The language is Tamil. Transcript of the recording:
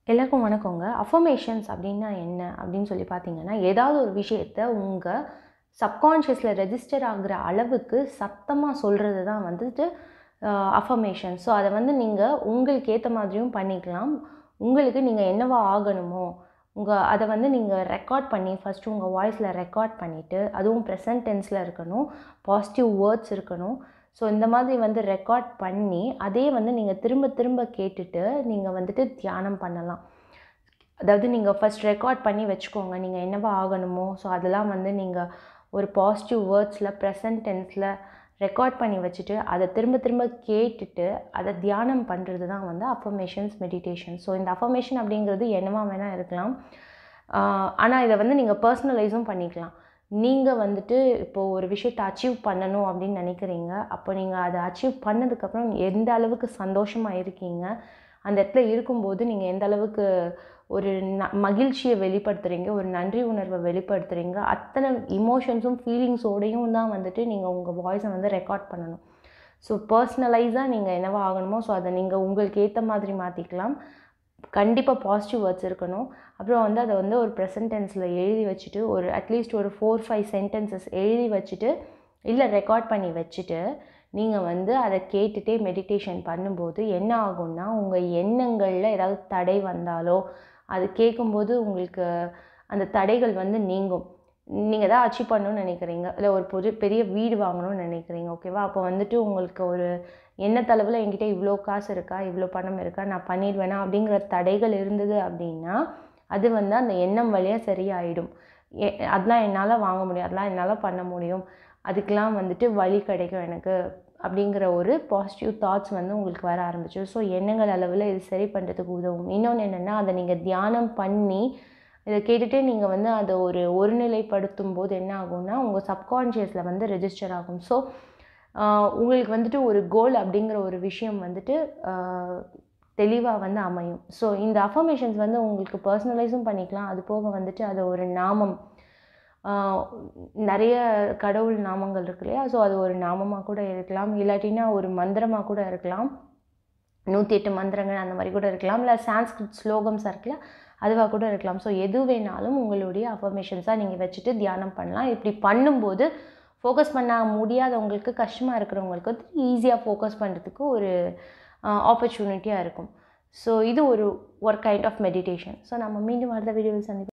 எல்லாருக்கும் வணக்கங்க அஃபர்மேஷன்ஸ் அப்படின்னா என்ன அப்படின்னு சொல்லி பார்த்தீங்கன்னா ஏதாவது ஒரு விஷயத்த உங்கள் சப்கான்ஷியஸில் ரெஜிஸ்டர் ஆகுற அளவுக்கு சத்தமாக சொல்கிறது தான் வந்துட்டு அஃபர்மேஷன் ஸோ அதை வந்து நீங்கள் உங்களுக்கு ஏற்ற மாதிரியும் பண்ணிக்கலாம் உங்களுக்கு நீங்கள் என்னவா ஆகணுமோ உங்கள் அதை வந்து நீங்கள் ரெக்கார்ட் பண்ணி ஃபஸ்ட்டு உங்கள் வாய்ஸில் ரெக்கார்ட் பண்ணிவிட்டு அதுவும் ப்ரெசன்ட் டென்ஸில் இருக்கணும் பாசிட்டிவ் வேர்ட்ஸ் இருக்கணும் ஸோ இந்த மாதிரி வந்து ரெக்கார்ட் பண்ணி அதே வந்து நீங்கள் திரும்ப திரும்ப கேட்டுட்டு நீங்கள் வந்துட்டு தியானம் பண்ணலாம் அதாவது நீங்கள் ஃபஸ்ட் ரெக்கார்ட் பண்ணி வச்சுக்கோங்க நீங்கள் என்னவா ஆகணுமோ ஸோ அதெல்லாம் வந்து நீங்கள் ஒரு பாசிட்டிவ் வேர்ட்ஸில் ப்ரெசன்ட் டென்ஸில் ரெக்கார்ட் பண்ணி வச்சுட்டு அதை திரும்ப திரும்ப கேட்டுட்டு அதை தியானம் பண்ணுறது தான் வந்து அஃபர்மேஷன்ஸ் மெடிடேஷன் ஸோ இந்த அஃபர்மேஷன் அப்படிங்கிறது என்னவா வேணால் இருக்கலாம் ஆனால் இதை வந்து நீங்கள் பர்சனலைஸும் பண்ணிக்கலாம் நீங்கள் வந்துட்டு இப்போது ஒரு விஷயத்தை அச்சீவ் பண்ணணும் அப்படின்னு நினைக்கிறீங்க அப்போ நீங்கள் அதை அச்சீவ் பண்ணதுக்கப்புறம் எந்த அளவுக்கு சந்தோஷமாக இருக்கீங்க அந்த இடத்துல இருக்கும்போது நீங்கள் எந்த அளவுக்கு ஒரு ந மகிழ்ச்சியை வெளிப்படுத்துகிறீங்க ஒரு நன்றி உணர்வை வெளிப்படுத்துகிறீங்க அத்தனை இமோஷன்ஸும் ஃபீலிங்ஸோடையும் தான் வந்துட்டு நீங்கள் உங்கள் வாய்ஸை வந்து ரெக்கார்ட் பண்ணணும் ஸோ பர்சனலைஸாக நீங்கள் என்னவா ஆகணுமோ ஸோ அதை நீங்கள் உங்களுக்கு ஏற்ற மாதிரி மாற்றிக்கலாம் கண்டிப்பாக பாசிட்டிவ் வேர்ட்ஸ் இருக்கணும் அப்புறம் வந்து அதை வந்து ஒரு ப்ரெசன்ட் டென்ஸில் எழுதி வச்சுட்டு ஒரு அட்லீஸ்ட் ஒரு ஃபோர் ஃபைவ் சென்டென்சஸ் எழுதி வச்சுட்டு இல்லை ரெக்கார்ட் பண்ணி வச்சுட்டு நீங்கள் வந்து அதை கேட்டுகிட்டே மெடிடேஷன் பண்ணும்போது என்ன ஆகும்னா உங்கள் எண்ணங்களில் ஏதாவது தடை வந்தாலோ அது கேட்கும்போது உங்களுக்கு அந்த தடைகள் வந்து நீங்கும் நீங்கள் தான் அச்சீவ் பண்ணணும்னு நினைக்கிறீங்க இல்லை ஒரு புது பெரிய வீடு வாங்கணும்னு நினைக்கிறீங்க ஓகேவா அப்போ வந்துட்டு உங்களுக்கு ஒரு எண்ணத்தளவில் என்கிட்ட இவ்வளோ காசு இருக்கா இவ்வளோ பணம் இருக்கா நான் பண்ணிடுவேனா அப்படிங்கிற தடைகள் இருந்தது அப்படின்னா அது வந்து அந்த எண்ணம் வழியாக சரியாயிடும் எ அதெல்லாம் என்னால் வாங்க முடியும் அதெல்லாம் என்னால் பண்ண முடியும் அதுக்கெலாம் வந்துட்டு வழி கிடைக்கும் எனக்கு அப்படிங்கிற ஒரு பாசிட்டிவ் தாட்ஸ் வந்து உங்களுக்கு வர ஆரம்பிச்சிடும் ஸோ எண்ணங்கள் அளவில் இது சரி பண்ணுறதுக்கு உதவும் இன்னொன்று என்னென்னா அதை நீங்கள் தியானம் பண்ணி இதை கேட்டுகிட்டே நீங்கள் வந்து அதை ஒரு ஒருநிலைப்படுத்தும் போது என்ன ஆகும்னா உங்கள் சப்கான்ஷியஸில் வந்து ரெஜிஸ்டர் ஆகும் ஸோ உங்களுக்கு வந்துட்டு ஒரு கோல் அப்படிங்கிற ஒரு விஷயம் வந்துட்டு தெளிவாக வந்து அமையும் ஸோ இந்த அஃபர்மேஷன்ஸ் வந்து உங்களுக்கு பர்சனலைஸும் பண்ணிக்கலாம் அது போக வந்துட்டு அதை ஒரு நாமம் நிறைய கடவுள் நாமங்கள் இருக்கு இல்லையா ஸோ அது ஒரு நாமமாக கூட இருக்கலாம் இல்லாட்டினா ஒரு மந்திரமாக கூட இருக்கலாம் நூற்றி எட்டு மந்திரங்கள் அந்த மாதிரி கூட இருக்கலாம் இல்லை சான்ஸ்கிரிட் ஸ்லோகம்ஸ் இருக்குல்ல அதுவாக கூட இருக்கலாம் ஸோ எது வேணாலும் உங்களுடைய அஃபர்மேஷன்ஸாக நீங்கள் வச்சுட்டு தியானம் பண்ணலாம் இப்படி பண்ணும்போது ஃபோக்கஸ் பண்ண முடியாதவங்களுக்கு கஷ்டமாக இருக்கிறவங்களுக்கு வந்து ஈஸியாக ஃபோக்கஸ் பண்ணுறதுக்கு ஒரு ஆப்பர்ச்சுனிட்டியாக இருக்கும் ஸோ இது ஒரு work kind of meditation so நம்ம மீண்டும் அடுத்த வீடியோவில் சந்திப்போம்